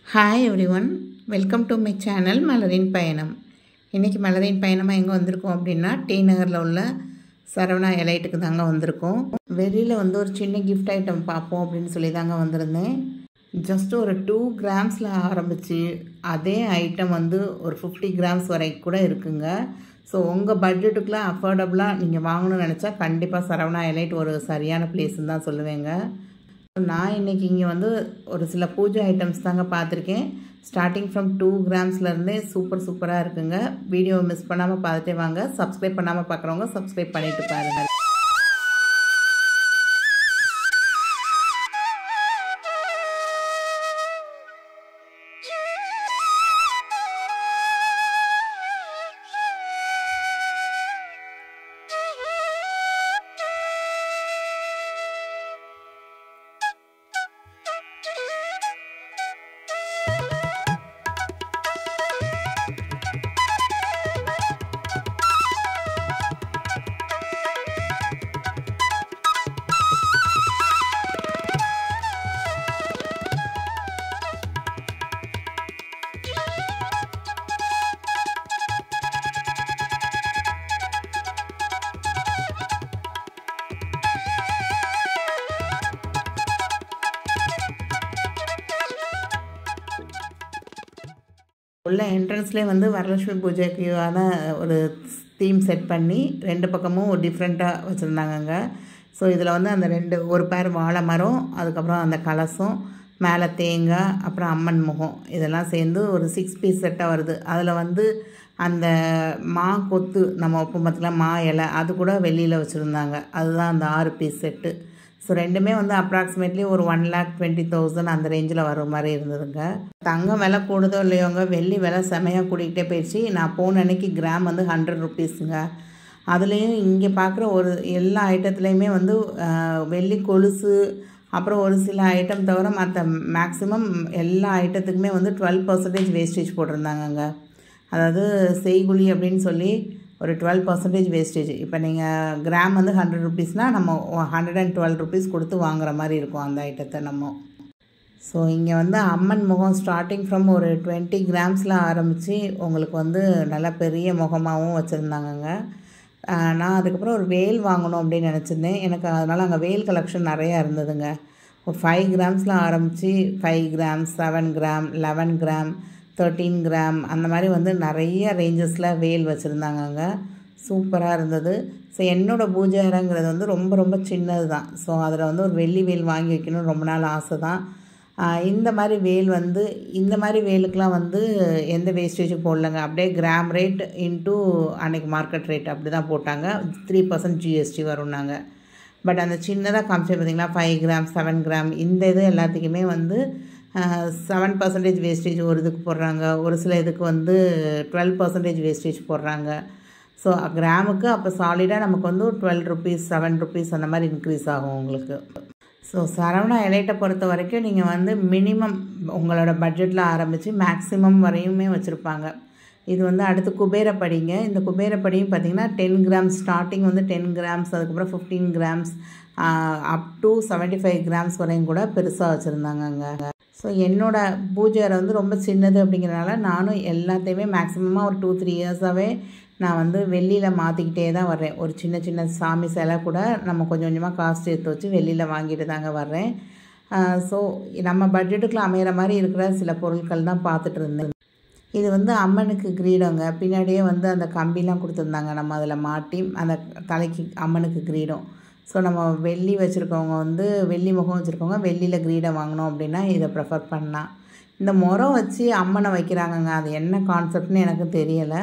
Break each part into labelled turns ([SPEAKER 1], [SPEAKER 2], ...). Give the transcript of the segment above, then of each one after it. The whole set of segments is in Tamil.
[SPEAKER 1] hi everyone welcome to my channel மலரின் பயணம் இன்றைக்கி மலரின் பயணமாக எங்கே வந்திருக்கோம் அப்படின்னா டி நகரில் உள்ள சரவணா எலைட்டுக்கு தாங்க வந்திருக்கோம் வெளியில் வந்து ஒரு சின்ன கிஃப்ட் ஐட்டம் பார்ப்போம் அப்படின்னு சொல்லி தாங்க வந்திருந்தேன் ஜஸ்ட் ஒரு டூ கிராம்ஸில் ஆரம்பித்து அதே ஐட்டம் வந்து ஒரு ஃபிஃப்டி கிராம்ஸ் வரைக்கும் கூட இருக்குங்க ஸோ உங்கள் பட்ஜெட்டுக்குலாம் அஃபோர்டபுளாக நீங்கள் வாங்கணும்னு நினச்சா கண்டிப்பாக சரவணா எலைட் ஒரு சரியான பிளேஸ்ன்னு தான் சொல்லுவேங்க நான் இன்றைக்கி இங்கே வந்து ஒரு சில பூஜை ஐட்டம்ஸ் தாங்க பார்த்துருக்கேன் ஸ்டார்டிங் ஃப்ரம் டூ கிராம்ஸ்லேருந்தே சூப்பர் சூப்பராக இருக்குங்க வீடியோவை மிஸ் பண்ணாமல் பார்த்துட்டே வாங்க சப்ஸ்கிரைப் பண்ணாமல் பார்க்குறவங்க சப்ஸ்கிரைப் பண்ணிவிட்டு பாருங்கள் உள்ள என்ட்ரன்ஸ்லேயே வந்து வரலட்சுமி பூஜைக்கான ஒரு தீம் செட் பண்ணி ரெண்டு பக்கமும் டிஃப்ரெண்ட்டாக வச்சுருந்தாங்கங்க ஸோ இதில் வந்து அந்த ரெண்டு ஒரு பேர் வாழை மரம் அதுக்கப்புறம் அந்த கலசம் மேலே தேங்காய் அப்புறம் அம்மன் முகம் இதெல்லாம் சேர்ந்து ஒரு சிக்ஸ் பீஸ் செட்டாக வருது அதில் வந்து அந்த மா கொத்து நம்ம வைப்போம் பார்த்திங்களா மா இலை அது கூட வெளியில் வச்சுருந்தாங்க அதுதான் அந்த ஆறு பீஸ் செட்டு ஸோ ரெண்டுமே வந்து அப்ராக்சிமேட்லி ஒரு ஒன் லேக் டுவெண்ட்டி தௌசண்ட் அந்த ரேஞ்சில் வர மாதிரி இருந்ததுங்க தங்கம் விலை கூடுதோ இல்லையோங்க வெள்ளி விலை செமையாக கூட்டிகிட்டே போயிடுச்சு நான் போன அன்னைக்கு கிராம் வந்து ஹண்ட்ரட் ருபீஸுங்க அதுலேயும் இங்கே பார்க்குற ஒரு எல்லா ஐட்டத்துலேயுமே வந்து வெள்ளி கொலுசு அப்புறம் ஒரு சில ஐட்டம் தவிர மற்ற மேக்ஸிமம் எல்லா ஐட்டத்துக்குமே வந்து டுவெல் பர்சன்டேஜ் வேஸ்டேஜ் போட்டிருந்தாங்கங்க அதாவது செய்குழி அப்படின்னு சொல்லி ஒரு டுவெல் பர்சன்டேஜ் வேஸ்டேஜ் இப்போ நீங்கள் கிராம் வந்து ஹண்ட்ரட் ருபீஸ்னால் நம்ம ஹண்ட்ரட் அண்ட் டுவெல் ருபீஸ் கொடுத்து வாங்குற மாதிரி இருக்கும் அந்த ஐட்டத்தை நம்ம ஸோ இங்கே வந்து அம்மன் முகம் ஸ்டார்டிங் ஃப்ரம் ஒரு டுவெண்ட்டி கிராம்ஸில் ஆரம்பித்து உங்களுக்கு வந்து நல்ல பெரிய முகமாகவும் வச்சுருந்தாங்கங்க நான் அதுக்கப்புறம் ஒரு வேல் வாங்கணும் அப்படின்னு நினச்சிருந்தேன் எனக்கு அதனால் அங்கே வேல் கலெக்ஷன் நிறையா இருந்ததுங்க ஒரு ஃபைவ் கிராம்ஸில் ஆரம்பித்து five gram seven gram eleven gram thirteen gram அந்த மாதிரி வந்து நிறைய ரேஞ்சஸில் வேல் வச்சுருந்தாங்கங்க சூப்பராக இருந்தது ஸோ என்னோடய பூஜை அறைங்கிறது வந்து ரொம்ப ரொம்ப சின்னது தான் ஸோ அதில் வந்து ஒரு வெள்ளி வேல் வாங்கி வைக்கணும்னு ரொம்ப நாள் ஆசை தான் இந்த மாதிரி வேல் வந்து இந்த மாதிரி வேலுக்கெலாம் வந்து எந்த வேஸ்டேஜும் போடலங்க அப்படியே கிராம் ரேட் இன்ட்டு அன்றைக்கி மார்க்கெட் ரேட் அப்படி தான் போட்டாங்க த்ரீ பர்சன்ட் ஜிஎஸ்டி வரும்னாங்க பட் அந்த சின்னதாக காமிச்சு பார்த்திங்கன்னா ஃபைவ் கிராம் செவன் கிராம் இந்த இது எல்லாத்துக்குமே வந்து செவன் பர்சன்டேஜ் வேஸ்டேஜ் ஒரு இதுக்கு போடுறாங்க ஒரு சில இதுக்கு வந்து டுவெல் பர்சன்டேஜ் வேஸ்டேஜ் போடுறாங்க ஸோ கிராமுக்கு அப்போ சாலிடாக நமக்கு வந்து டுவெல் ருபீஸ் செவன் ருபீஸ் அந்த மாதிரி இன்க்ரீஸ் ஆகும் உங்களுக்கு ஸோ சரவணா எலைட்டை பொறுத்த வரைக்கும் நீங்கள் வந்து மினிமம் உங்களோட பட்ஜெட்டில் ஆரம்பித்து மேக்ஸிமம் வரையுமே வச்சுருப்பாங்க இது வந்து அடுத்து குபேரப்படிங்க இந்த குபேரப்படியும் பார்த்திங்கன்னா டென் கிராம்ஸ் ஸ்டார்டிங் வந்து டென் கிராம்ஸ் அதுக்கப்புறம் fifteen grams up to seventy five grams வரையும் கூட பெருசாக வச்சுருந்தாங்கங்க ஸோ என்னோடய பூஜை அறை வந்து ரொம்ப சின்னது அப்படிங்கிறனால நானும் எல்லாத்தையுமே மேக்ஸிமமாக ஒரு டூ த்ரீ இயர்ஸாகவே நான் வந்து வெள்ளியில் மாற்றிக்கிட்டே தான் வர்றேன் ஒரு சின்ன சின்ன சாமி சிலை கூட நம்ம கொஞ்சம் கொஞ்சமாக காசு சேர்த்து வச்சு வெளியில் வாங்கிட்டு தாங்க வர்றேன் ஸோ நம்ம பட்ஜெட்டுக்குள்ள அமையிற மாதிரி இருக்கிற சில பொருட்கள் தான் பார்த்துட்டு இருந்தேன் இது வந்து அம்மனுக்கு கிரீடங்க பின்னாடியே வந்து அந்த கம்பிலாம் கொடுத்துருந்தாங்க நம்ம அதில் மாட்டி அந்த தலைக்கு அம்மனுக்கு கிரீடம் ஸோ நம்ம வெள்ளி வச்சுருக்கவங்க வந்து வெள்ளி முகம் வச்சுருக்கவங்க வெள்ளியில் கிரீடம் வாங்கினோம் அப்படின்னா இதை ப்ரிஃபர் பண்ணலாம் இந்த முறம் வச்சு அம்மனை வைக்கிறாங்கங்க அது என்ன கான்செப்ட்னு எனக்கு தெரியலை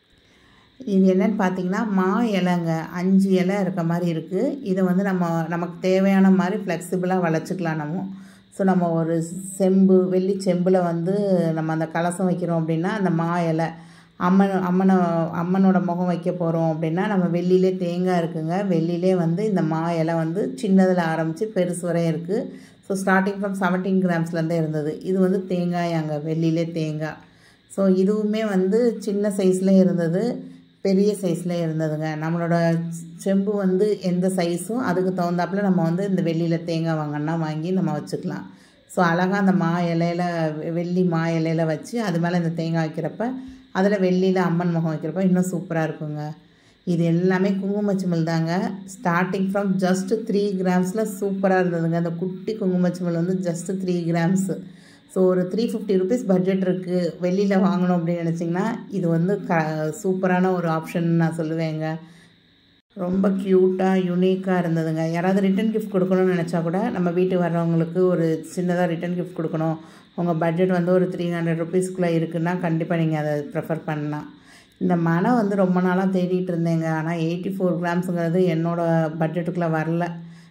[SPEAKER 1] இது என்னென்னு பார்த்தீங்கன்னா மா இலைங்க அஞ்சு இலை இருக்க மாதிரி இருக்குது இதை வந்து நம்ம நமக்கு தேவையான மாதிரி ஃப்ளெக்சிபிளாக வளைச்சிக்கலாம் நம்ம ஸோ நம்ம ஒரு செம்பு வெள்ளி செம்பில் வந்து நம்ம அந்த கலசம் வைக்கிறோம் அப்படின்னா அந்த மா இலை அம்மன் அம்மனை அம்மனோட முகம் வைக்க போகிறோம் அப்படின்னா நம்ம வெள்ளிலே தேங்காய் இருக்குங்க வெள்ளிலே வந்து இந்த மா இலை வந்து சின்னதில் ஆரம்பித்து பெருசு வரையும் இருக்குது ஸோ ஸ்டார்டிங் ஃப்ரம் செவன்டீன் கிராம்ஸ்லேருந்தே இருந்தது இது வந்து தேங்காய் அங்கே வெள்ளிலே தேங்காய் ஸோ இதுவுமே வந்து சின்ன சைஸில் இருந்தது பெரிய சைஸில் இருந்ததுங்க நம்மளோட செம்பு வந்து எந்த சைஸும் அதுக்கு தகுந்தாப்புல நம்ம வந்து இந்த வெள்ளியில் தேங்காய் வாங்கினா வாங்கி நம்ம வச்சுக்கலாம் ஸோ அழகாக அந்த மா இலையில வெள்ளி மா இலையில வச்சு அது மேலே இந்த தேங்காய் வைக்கிறப்ப அதில் வெள்ளியில் அம்மன் முகம் வைக்கிறப்ப இன்னும் சூப்பராக இருக்குங்க இது எல்லாமே குங்குமச்சிமல் தாங்க ஸ்டார்டிங் ஃப்ரம் ஜஸ்ட் த்ரீ கிராம்ஸில் சூப்பராக இருந்ததுங்க அந்த குட்டி குங்குமச்சிமல் வந்து ஜஸ்ட் த்ரீ கிராம்ஸு ஸோ ஒரு த்ரீ ஃபிஃப்டி ருபீஸ் பட்ஜெட் இருக்குது வெளியில் வாங்கணும் அப்படின்னு நினச்சிங்கன்னா இது வந்து க சூப்பரான ஒரு ஆப்ஷன் நான் சொல்லுவேங்க ரொம்ப க்யூட்டாக யூனிக்காக இருந்ததுங்க யாராவது ரிட்டன் கிஃப்ட் கொடுக்கணும்னு நினச்சா கூட நம்ம வீட்டுக்கு வர்றவங்களுக்கு ஒரு சின்னதாக ரிட்டன் கிஃப்ட் கொடுக்கணும் உங்கள் பட்ஜெட் வந்து ஒரு த்ரீ ஹண்ட்ரட் ருபீஸ்க்குள்ளே இருக்குன்னா கண்டிப்பாக நீங்கள் அதை ப்ரிஃபர் பண்ணலாம் இந்த மனை வந்து ரொம்ப நாளாக தேடிட்டு இருந்தேங்க ஆனால் எயிட்டி ஃபோர் கிராம்ஸுங்கிறது என்னோடய பட்ஜெட்டுக்குள்ளே வரல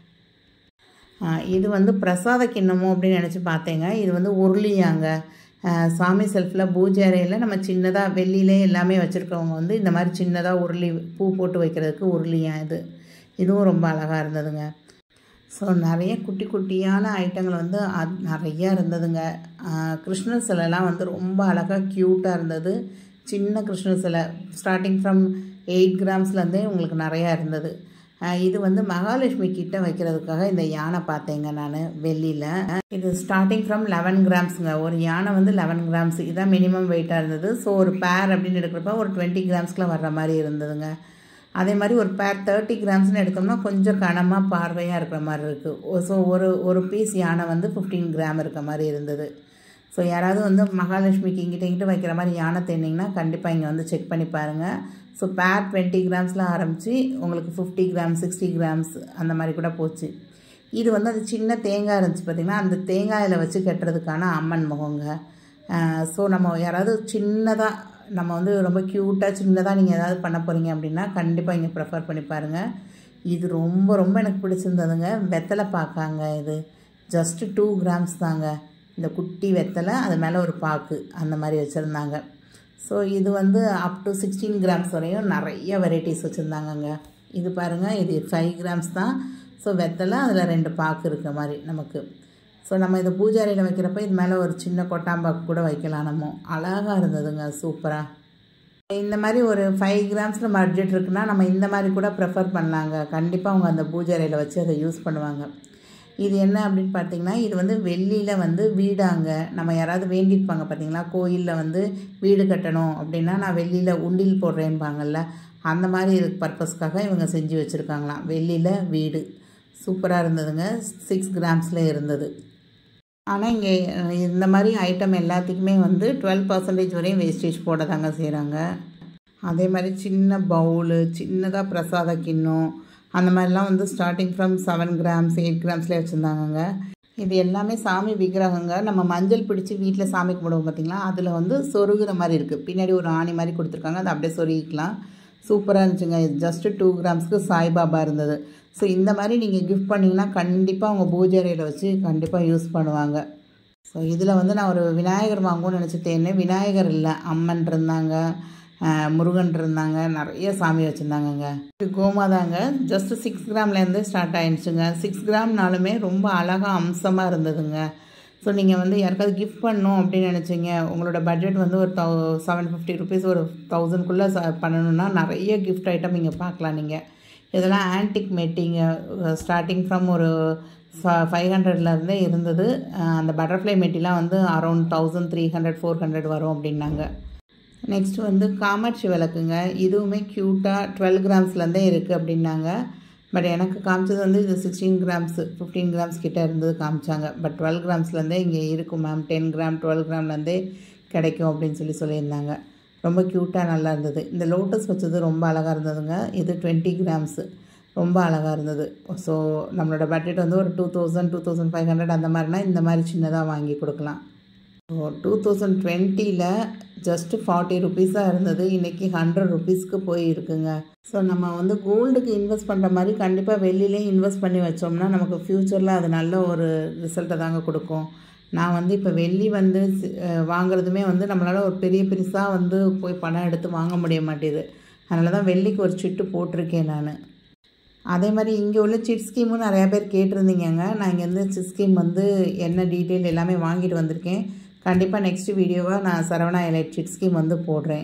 [SPEAKER 1] இது வந்து பிரசாத கிண்ணமோ அப்படின்னு நினச்சி பார்த்தேங்க இது வந்து உருளியாங்க சாமி செல்ஃபில் பூஜை அறையில் நம்ம சின்னதாக வெள்ளியிலே எல்லாமே வச்சுருக்கவங்க வந்து இந்த மாதிரி சின்னதாக உருளி பூ போட்டு வைக்கிறதுக்கு உருளியா இது இதுவும் ரொம்ப அழகாக இருந்ததுங்க ஸோ நிறைய குட்டி குட்டியான ஐட்டங்கள் வந்து அது நிறையா இருந்ததுங்க கிருஷ்ணர் சிலைலாம் வந்து ரொம்ப அழகாக க்யூட்டாக இருந்தது சின்ன கிருஷ்ணர் சிலை ஸ்டார்டிங் ஃப்ரம் எயிட் கிராம்ஸ்லேருந்தே உங்களுக்கு நிறையா இருந்தது இது வந்து மகாலட்சுமி கிட்ட வைக்கிறதுக்காக இந்த யானை பார்த்தேங்க நான் வெள்ளியில் இது ஸ்டார்டிங் ஃப்ரம் லெவன் கிராம்ஸுங்க ஒரு யானை வந்து லெவன் கிராம்ஸ் இதான் மினிமம் வெயிட்டாக இருந்தது ஸோ ஒரு பேர் அப்படின்னு எடுக்கிறப்ப ஒரு டுவெண்ட்டி கிராம்ஸ்க்குலாம் வர்ற மாதிரி இருந்ததுங்க அதே மாதிரி ஒரு பேர் தேர்ட்டி கிராம்ஸ்னு எடுத்தோம்னா கொஞ்சம் கனமாக பார்வையாக இருக்கிற மாதிரி இருக்குது ஸோ ஒரு ஒரு பீஸ் யானை வந்து ஃபிஃப்டீன் கிராம் இருக்க மாதிரி இருந்தது ஸோ யாராவது வந்து மகாலட்சுமிக்கு இங்கிட்ட இங்கிட்ட வைக்கிற மாதிரி யானை தேர்னிங்கன்னா கண்டிப்பாக இங்கே வந்து செக் பண்ணி பாருங்கள் ஸோ பேர் டுவெண்ட்டி கிராம்ஸில் ஆரம்பித்து உங்களுக்கு ஃபிஃப்டி கிராம் சிக்ஸ்டி கிராம்ஸ் அந்த மாதிரி கூட போச்சு இது வந்து அது சின்ன தேங்காய் இருந்துச்சு பார்த்திங்கன்னா அந்த தேங்காயில் வச்சு கட்டுறதுக்கான அம்மன் முகங்க ஸோ நம்ம யாராவது சின்னதாக நம்ம வந்து ரொம்ப க்யூட்டாக சின்னதாக நீங்கள் ஏதாவது பண்ண போகிறீங்க அப்படின்னா கண்டிப்பாக இங்கே ப்ரிஃபர் பண்ணி பாருங்கள் இது ரொம்ப ரொம்ப எனக்கு பிடிச்சிருந்ததுங்க வெத்தலை பார்க்காங்க இது ஜஸ்ட்டு டூ கிராம்ஸ் தாங்க இந்த குட்டி வெத்தலை அது மேலே ஒரு பாக்கு அந்த மாதிரி வச்சுருந்தாங்க ஸோ இது வந்து அப் டு சிக்ஸ்டீன் கிராம்ஸ் வரையும் நிறைய வெரைட்டிஸ் வச்சுருந்தாங்கங்க இது பாருங்கள் இது ஃபைவ் கிராம்ஸ் தான் ஸோ வெத்தலை அதில் ரெண்டு பாக்கு இருக்க மாதிரி நமக்கு ஸோ நம்ம இதை பூஜை அறையில் வைக்கிறப்ப இது மேலே ஒரு சின்ன கொட்டாம்பாக்கு கூட வைக்கலாம் நம்ம அழகாக இருந்ததுங்க சூப்பராக இந்த மாதிரி ஒரு ஃபைவ் கிராம்ஸில் பட்ஜெட் இருக்குன்னா நம்ம இந்த மாதிரி கூட ப்ரிஃபர் பண்ணலாங்க கண்டிப்பாக அவங்க அந்த பூஜை அறையில் வச்சு அதை யூஸ் பண்ணுவாங்க இது என்ன அப்படின்னு பார்த்தீங்கன்னா இது வந்து வெள்ளியில் வந்து வீடாங்க நம்ம யாராவது வேண்டியிருப்பாங்க பார்த்தீங்களா கோயிலில் வந்து வீடு கட்டணும் அப்படின்னா நான் வெள்ளியில் உண்டில் போடுறேன்பாங்கல்ல அந்த மாதிரி இது பர்பஸ்க்காக இவங்க செஞ்சு வச்சுருக்காங்களாம் வெள்ளியில் வீடு சூப்பராக இருந்ததுங்க சிக்ஸ் கிராம்ஸில் இருந்தது ஆனால் இங்கே இந்த மாதிரி ஐட்டம் எல்லாத்துக்குமே வந்து டுவெல் பர்சன்டேஜ் வரையும் வேஸ்டேஜ் போட தாங்க செய்கிறாங்க அதே மாதிரி சின்ன பவுலு சின்னதாக பிரசாத கிண்ணம் அந்த மாதிரிலாம் வந்து starting from seven grams eight கிராம்ஸ்லேயே வச்சுருந்தாங்கங்க இது எல்லாமே சாமி விக்கிரகங்க நம்ம மஞ்சள் பிடிச்சி வீட்டில் சாமி கும்பிடுவோம் பார்த்திங்களா அதில் வந்து சொருகிற மாதிரி இருக்குது பின்னாடி ஒரு ஆணி மாதிரி கொடுத்துருக்காங்க அதை அப்படியே சொருகிக்கலாம் சூப்பராக இருந்துச்சுங்க இது ஜஸ்ட்டு டூ கிராம்ஸ்க்கு சாய்பாபா இருந்தது ஸோ இந்த மாதிரி நீங்கள் கிஃப்ட் பண்ணிங்கன்னா கண்டிப்பாக உங்கள் பூஜை அறையில் வச்சு கண்டிப்பாக யூஸ் பண்ணுவாங்க ஸோ இதில் வந்து நான் ஒரு விநாயகர் வாங்குவோம்னு நினச்சி தேடினேன் விநாயகர் இல்லை அம்மன் இருந்தாங்க முருகன் இருந்தாங்க நிறைய சாமி வச்சுருந்தாங்கங்க இது கோமாதாங்க ஜஸ்ட் சிக்ஸ் கிராம்லேருந்து ஸ்டார்ட் ஆயிடுச்சுங்க சிக்ஸ் கிராம்னாலுமே ரொம்ப அழகாக அம்சமாக இருந்ததுங்க ஸோ நீங்கள் வந்து யாருக்காவது கிஃப்ட் பண்ணணும் அப்படின்னு நினச்சிங்க உங்களோட பட்ஜெட் வந்து ஒரு தௌ செவன் ஃபிஃப்டி ருபீஸ் ஒரு தௌசண்ட்குள்ளே ச பண்ணணுன்னா நிறைய கிஃப்ட் ஐட்டம் இங்கே பார்க்கலாம் நீங்கள் இதெல்லாம் ஆன்டிக் மேட்டிங்க ஸ்டார்டிங் ஃப்ரம் ஒரு ஃபைவ் ஹண்ட்ரட்லேருந்தே இருந்தது அந்த பட்டர்ஃப்ளை மெட்டிலாம் வந்து around thousand three hundred four hundred வரும் அப்படின்னாங்க நெக்ஸ்ட் வந்து காமாட்சி விளக்குங்க இதுவுமே க்யூட்டாக டுவெல் கிராம்ஸ்லேருந்தே இருக்குது அப்படின்னாங்க பட் எனக்கு காமிச்சது வந்து இது சிக்ஸ்டீன் கிராம்ஸ் ஃபிஃப்டீன் கிராம்ஸ் கிட்டே இருந்தது காமிச்சாங்க பட் டுவெல் கிராம்ஸ்லேருந்தே இங்கே இருக்கும் மேம் டென் கிராம் டுவெல் கிராம்லேருந்தே கிடைக்கும் அப்படின்னு சொல்லி சொல்லியிருந்தாங்க ரொம்ப க்யூட்டாக நல்லா இருந்தது இந்த லோட்டஸ் வச்சது ரொம்ப அழகாக இருந்ததுங்க இது டுவெண்ட்டி கிராம்ஸு ரொம்ப அழகாக இருந்தது ஸோ நம்மளோட பட்ஜெட் வந்து ஒரு two thousand two thousand five hundred அந்த மாதிரினா இந்த மாதிரி சின்னதாக வாங்கி கொடுக்கலாம் ஸோ டூ தௌசண்ட் டுவெண்ட்டியில் ஜஸ்ட்டு ஃபார்ட்டி ருபீஸாக இருந்தது இன்றைக்கி ஹண்ட்ரட் ருபீஸ்க்கு போய் இருக்குங்க ஸோ நம்ம வந்து கோல்டுக்கு இன்வெஸ்ட் பண்ணுற மாதிரி கண்டிப்பாக வெளியிலே இன்வெஸ்ட் பண்ணி வச்சோம்னா நமக்கு ஃப்யூச்சரில் அது நல்ல ஒரு ரிசல்ட்டை தாங்க கொடுக்கும் நான் வந்து இப்போ வெள்ளி வந்து வாங்குறதுமே வந்து நம்மளால் ஒரு பெரிய பெருசாக வந்து போய் பணம் எடுத்து வாங்க முடிய மாட்டேது அதனால தான் வெள்ளிக்கு ஒரு சிட்டு போட்டிருக்கேன் நான் அதே மாதிரி இங்கே உள்ள சிட் ஸ்கீமும் நிறையா பேர் கேட்டிருந்தீங்கங்க நான் இங்கேருந்து சிட் ஸ்கீம் வந்து என்ன டீட்டெயில் எல்லாமே வாங்கிட்டு வந்திருக்கேன் கண்டிப்பாக நெக்ஸ்ட் வீடியோவாக நான் சரவணா எலைட் சிட் ஸ்கீம் வந்து போடுறேன்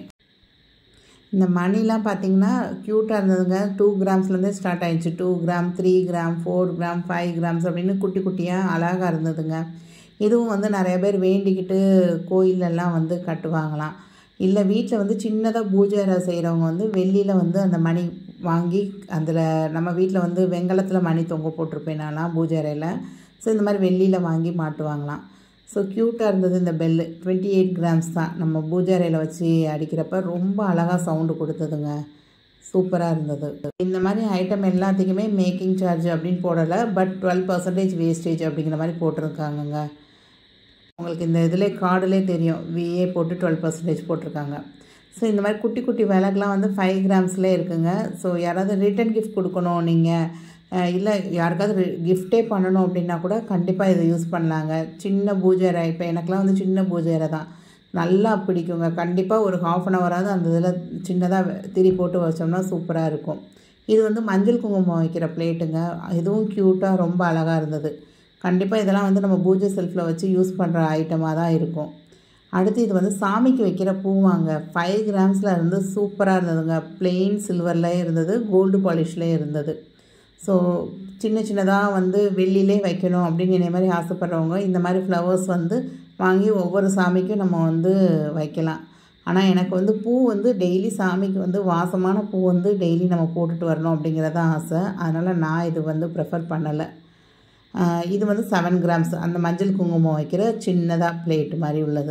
[SPEAKER 1] இந்த மணிலாம் பார்த்தீங்கன்னா க்யூட்டாக இருந்ததுங்க டூ கிராம்ஸ்லேருந்தே ஸ்டார்ட் ஆயிடுச்சு two gram three gram four gram five grams அப்படின்னு குட்டி குட்டியாக அழகாக இருந்ததுங்க இதுவும் வந்து நிறைய பேர் வேண்டிக்கிட்டு கோயிலெல்லாம் வந்து கட்டுவாங்களாம் இல்லை வீட்டில் வந்து சின்னதாக பூஜை அறை செய்கிறவங்க வந்து வெள்ளியில் வந்து அந்த மணி வாங்கி அதில் நம்ம வீட்டில் வந்து வெங்கலத்தில் மணி தொங்க போட்டிருப்பேன் நான்லாம் பூஜை அறையில் ஸோ இந்த மாதிரி வெள்ளியில் வாங்கி மாட்டுவாங்களாம் ஸோ க்யூட்டாக இருந்தது இந்த பெல்லு டுவெண்ட்டி எயிட் கிராம்ஸ் தான் நம்ம பூஜை அறையில் வச்சு அடிக்கிறப்ப ரொம்ப அழகாக சவுண்டு கொடுத்ததுங்க சூப்பராக இருந்தது இந்த மாதிரி ஐட்டம் எல்லாத்துக்குமே மேக்கிங் சார்ஜ் அப்படின்னு போடலை பட் டுவெல் பர்சன்டேஜ் வேஸ்டேஜ் அப்படிங்கிற மாதிரி போட்டிருக்காங்கங்க உங்களுக்கு இந்த இதில் கார்டுலே தெரியும் விஏ போட்டு டுவெல் பர்சன்டேஜ் போட்டிருக்காங்க ஸோ இந்த மாதிரி குட்டி குட்டி விளக்குலாம் வந்து ஃபைவ் கிராம்ஸ்லேயே இருக்குங்க ஸோ யாராவது ரிட்டன் கிஃப்ட் கொடுக்கணும் நீங்கள் இல்லை யாருக்காவது கிஃப்டே பண்ணணும் அப்படின்னா கூட கண்டிப்பாக இதை யூஸ் பண்ணலாங்க சின்ன பூஜை அறை இப்போ எனக்குலாம் வந்து சின்ன பூஜை அறை தான் நல்லா பிடிக்குங்க கண்டிப்பாக ஒரு ஹாஃப் அன் ஹவராவது அந்த இதில் சின்னதாக திரி போட்டு வச்சோம்னா சூப்பராக இருக்கும் இது வந்து மஞ்சள் குங்குமம் வைக்கிற பிளேட்டுங்க இதுவும் க்யூட்டாக ரொம்ப அழகாக இருந்தது கண்டிப்பாக இதெல்லாம் வந்து நம்ம பூஜை செல்ஃபில் வச்சு யூஸ் பண்ணுற ஐட்டமாக தான் இருக்கும் அடுத்து இது வந்து சாமிக்கு வைக்கிற பூவாங்க ஃபைவ் கிராம்ஸில் இருந்து சூப்பராக இருந்ததுங்க பிளெயின் சில்வர்லேயே இருந்தது கோல்டு பாலிஷ்லேயே இருந்தது ஸோ சின்ன சின்னதாக வந்து வெள்ளிலே வைக்கணும் அப்படின்னு இதே மாதிரி ஆசைப்பட்றவங்க இந்த மாதிரி ஃப்ளவர்ஸ் வந்து வாங்கி ஒவ்வொரு சாமிக்கும் நம்ம வந்து வைக்கலாம் ஆனால் எனக்கு வந்து பூ வந்து டெய்லி சாமிக்கு வந்து வாசமான பூ வந்து டெய்லி நம்ம போட்டுட்டு வரணும் அப்படிங்கிறதான் ஆசை அதனால் நான் இது வந்து ப்ரிஃபர் பண்ணலை இது வந்து செவன் கிராம்ஸ் அந்த மஞ்சள் குங்குமம் வைக்கிற சின்னதாக பிளேட் மாதிரி உள்ளது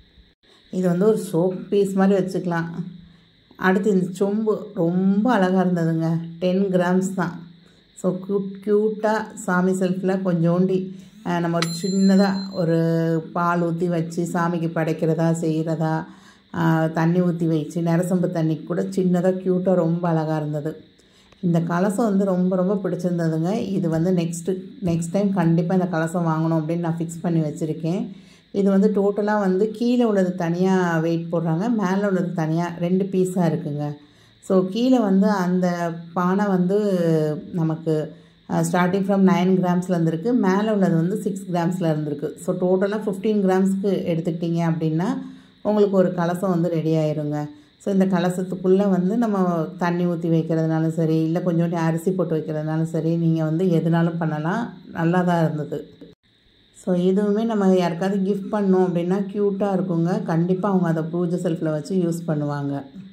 [SPEAKER 1] இது வந்து ஒரு சோப் பீஸ் மாதிரி வச்சுக்கலாம் அடுத்து இந்த சொம்பு ரொம்ப அழகாக இருந்ததுங்க டென் கிராம்ஸ் தான் ஸோ க்யூட் க்யூட்டாக சாமி செல்ஃபில் கொஞ்சோண்டி நம்ம ஒரு சின்னதாக ஒரு பால் ஊற்றி வச்சு சாமிக்கு படைக்கிறதா செய்கிறதா தண்ணி ஊற்றி வச்சு நரசம்பு தண்ணிக்கு கூட சின்னதாக க்யூட்டாக ரொம்ப அழகாக இருந்தது இந்த கலசம் வந்து ரொம்ப ரொம்ப பிடிச்சிருந்ததுங்க இது வந்து நெக்ஸ்ட்டு நெக்ஸ்ட் டைம் கண்டிப்பாக இந்த கலசம் வாங்கணும் அப்படின்னு நான் ஃபிக்ஸ் பண்ணி வச்சுருக்கேன் இது வந்து டோட்டலாக வந்து கீழே உள்ளது தனியாக வெயிட் போடுறாங்க மேலே உள்ளது தனியாக ரெண்டு பீஸாக இருக்குங்க ஸோ கீழே வந்து அந்த பானை வந்து நமக்கு ஸ்டார்டிங் ஃப்ரம் நைன் கிராம்ஸில் இருந்திருக்கு மேலே உள்ளது வந்து சிக்ஸ் கிராம்ஸில் இருந்திருக்கு ஸோ டோட்டலாக ஃபிஃப்டீன் கிராம்ஸ்க்கு எடுத்துக்கிட்டிங்க அப்படின்னா உங்களுக்கு ஒரு கலசம் வந்து ரெடி ஆயிருங்க ஸோ இந்த கலசத்துக்குள்ளே வந்து நம்ம தண்ணி ஊற்றி வைக்கிறதுனாலும் சரி இல்லை கொஞ்சோண்டி அரிசி போட்டு வைக்கிறதுனாலும் சரி நீங்கள் வந்து எதுனாலும் பண்ணலாம் நல்லா தான் இருந்தது ஸோ இதுவுமே நம்ம யாருக்காவது கிஃப்ட் பண்ணோம் அப்படின்னா க்யூட்டாக இருக்குங்க கண்டிப்பாக அவங்க அதை பூஜை செல்ஃபில் வச்சு யூஸ் பண்ணுவாங்க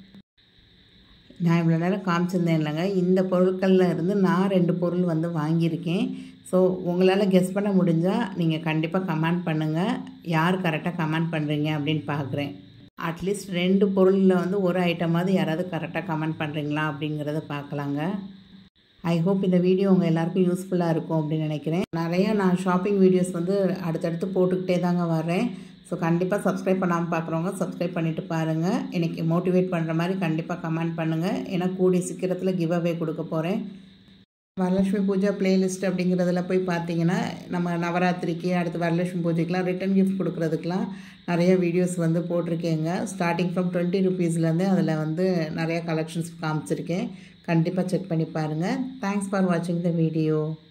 [SPEAKER 1] நான் இவ்வளோ நேரம் காமிச்சிருந்தேன் இல்லைங்க இந்த பொருட்களில் இருந்து நான் ரெண்டு பொருள் வந்து வாங்கியிருக்கேன் ஸோ உங்களால் கெஸ் பண்ண முடிஞ்சால் நீங்கள் கண்டிப்பாக கமெண்ட் பண்ணுங்கள் யார் கரெக்டாக கமெண்ட் பண்ணுறீங்க அப்படின்னு பார்க்குறேன் அட்லீஸ்ட் ரெண்டு பொருளில் வந்து ஒரு ஐட்டமாவது யாராவது கரெக்டாக கமெண்ட் பண்ணுறீங்களா அப்படிங்கிறத பார்க்கலாங்க ஐ ஹோப் இந்த வீடியோ உங்கள் எல்லாருக்கும் யூஸ்ஃபுல்லாக இருக்கும் அப்படின்னு நினைக்கிறேன் நிறையா நான் ஷாப்பிங் வீடியோஸ் வந்து அடுத்தடுத்து போட்டுக்கிட்டே தாங்க வரேன் ஸோ கண்டிப்பாக சப்ஸ்கிரைப் பண்ணாமல் பார்க்குறவங்க சப்ஸ்கிரைப் பண்ணிவிட்டு பாருங்கள் எனக்கு மோட்டிவேட் பண்ணுற மாதிரி கண்டிப்பாக கமெண்ட் பண்ணுங்கள் ஏன்னா கூடிய சீக்கிரத்தில் கிவ் அவே கொடுக்க போகிறேன் வரலட்சுமி பூஜா பிளேலிஸ்ட் அப்படிங்கிறதுல போய் பார்த்தீங்கன்னா நம்ம நவராத்திரிக்கு அடுத்து வரலட்சுமி பூஜைக்கெலாம் ரிட்டன் கிஃப்ட் கொடுக்குறதுக்கெலாம் நிறைய வீடியோஸ் வந்து போட்டிருக்கேங்க ஸ்டார்டிங் ஃப்ரம் டுவெண்ட்டி ருபீஸ்லேருந்து அதில் வந்து நிறையா கலெக்ஷன்ஸ் காமிச்சிருக்கேன் கண்டிப்பாக செக் பண்ணி பாருங்கள் தேங்க்ஸ் ஃபார் வாட்சிங் த வீடியோ